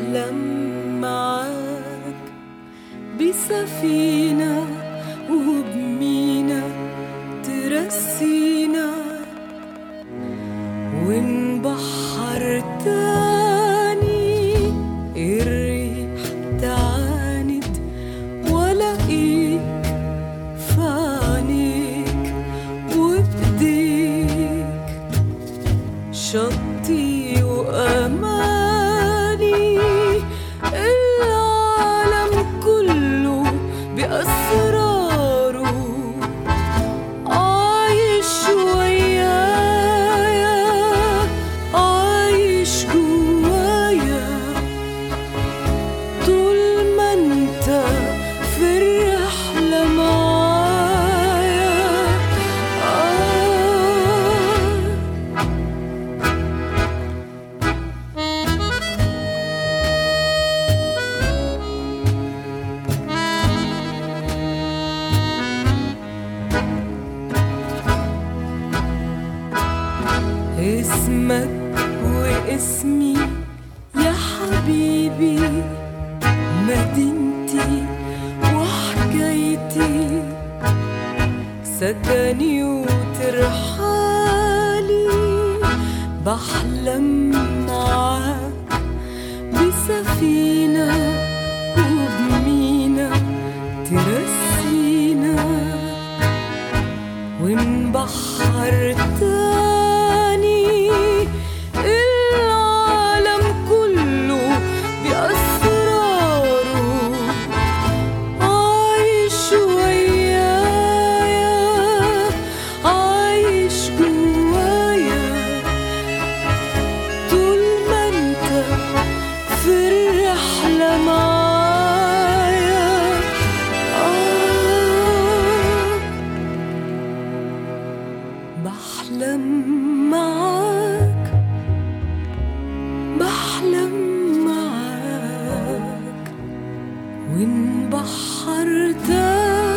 بحلم معاك بسفينة وبمينا ترسينا ونبحر تاني الريح تعاند ولاقيك في عينيك وبديك شطي وأماني العالم كله بأسراره عايش ويايا عايش جوايا طول ما انت في الرحلة معايا آه اسمك واسمي يا حبيبي مدينتي وحكايتي سكني وترحالي بحلم معاك بسفينة وبمينا ترسينا ونبحر تاني العالم كله بأسراره عايش ويايا عايش جوايا طول ما انت في الرحلة معايا آه بحلم معاك بحلم معاك ونبحر تاني